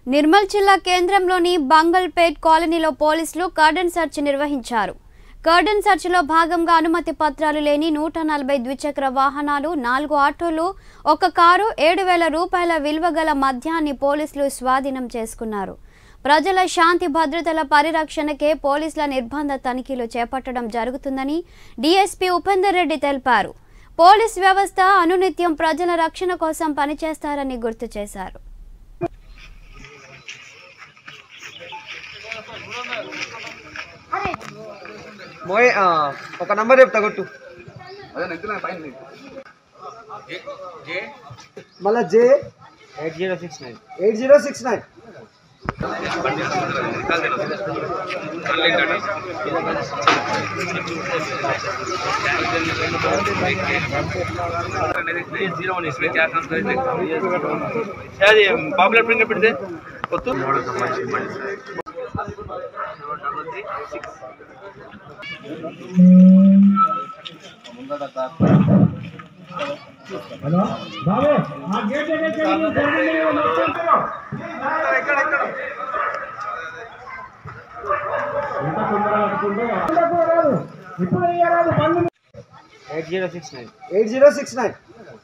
నిర్మల్ జిల్లా కేంద్రంలోని బంగల్పేట్ కాలనీలో పోలీసులు కర్డన్ సెర్చ్ నిర్వహించారు కర్డన్ సెర్చ్లో భాగంగా అనుమతి పత్రాలు లేని నూట నలభై ద్విచక్ర వాహనాలు నాలుగు ఆటోలు ఒక కారు ఏడు వేల రూపాయల విలువ గల మద్యాన్ని పోలీసులు స్వాధీనం చేసుకున్నారు ప్రజల శాంతి భద్రతల పరిరక్షణకే పోలీసుల నిర్బంధ తనిఖీలు చేపట్టడం జరుగుతుందని డీఎస్పీ ఉపేందర్ రెడ్డి తెలిపారు పోలీస్ వ్యవస్థ అనునిత్యం ప్రజల రక్షణ కోసం పనిచేస్తారని గుర్తు చేశారు మోయ్ ఆ, ఒక నంబర్ చెప్తా కొట్టు మళ్ళా J eight zero six nine eight zero six nine zero one इसमें क्या काम करेंगे शायद ये पॉपुलर फिंगर दे ಗೊತ್ತು eight zero six nine eight zero six nine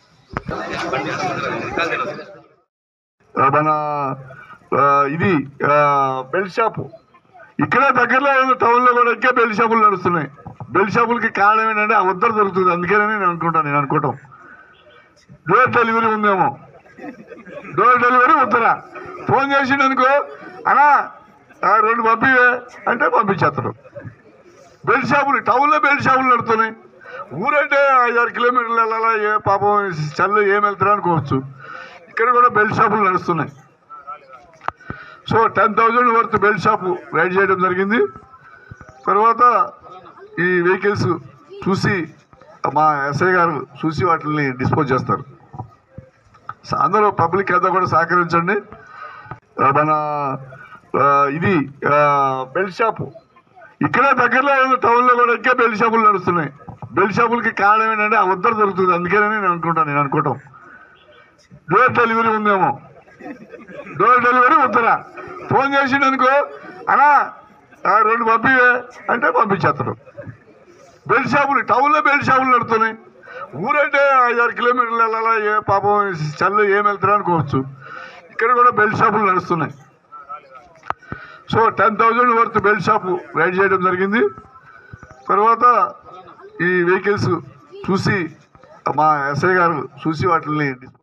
మన ఆ, ఇది ఆ, బెల్ట్ షాపు ఇక్కడ దగ్గరలో ఉన్న టౌన్లో కూడా ఇంకా బెల్ట్ షాపులు నడుస్తున్నాయి బెల్ట్ షాపులకి కారణం ఏంటంటే ఆ ఉద్దరు దొరుకుతుంది అందుకనే నేను అనుకుంటాను నేను అనుకోవటం డోర్ డెలివరీ ఉందేమో డోర్ డెలివరీ ఉత్తరా ఫోన్ చేసిండు అనుకో అనా ఆ, రెండు పంపివే అంటే పంపించేస్తాడు బెల్ట్ షాపులు టౌన్లో బెల్ట్ షాపులు నడుతున్నాయి ఊరంటే ఐదారు కిలోమీటర్లు వెళ్ళాలా ఏ పాపం చల్లు ఏం వెళ్తారా అనుకోవచ్చు ఇక్కడ కూడా బెల్ట్ షాపులు నడుస్తున్నాయి so ten thousand worth belt shop raid చేయడం జరిగింది తర్వాత ఈ వెహికల్స్ చూసి మా ఎస్ఐ గారు చూసి వాటిని డిస్పోజ్ చేస్తారు స- అందరూ పబ్లిక్ అంతా కూడా సహకరించండి ఆ, మన ఆ, ఇది ఆ, బెల్ట్ షాపు ఇక్కడ దగ్గరలో ఉన్న టౌన్లో కూడా ఇంకా బెల్ట్ షాపులు నడుస్తున్నాయి బెల్ట్ షాపులకి కారణం ఏంటంటే ఆ ఉద్దరు దొరుకుతుంది అందుకనే నేను అనుకుంటాను నేను అనుకోవటం డోర్ డెలివరీ ఉందేమో డోర్ డెలివరీ ఉత్తరా ఫోన్ చేసిండు అనుకో అనా ఆ, రెండు పంపివే అంటే పంపించేస్తాడు బెల్ట్ షాపులు టౌన్లో బెల్ట్ షాపులు నడుతున్నాయి ఊరంటే ఐదారు కిలోమీటర్లు వెళ్ళాలా ఏ పాపం చల్లు ఏం వెళ్తారా అనుకోవచ్చు ఇక్కడ కూడా బెల్ట్ షాపులు నడుస్తున్నాయి so ten thousand worth belt shop raid చేయడం జరిగింది తర్వాత ఈ వెహికల్స్ చూసి మా ఎస్ఐ గారు చూసి వాటిని డిస్పోజ్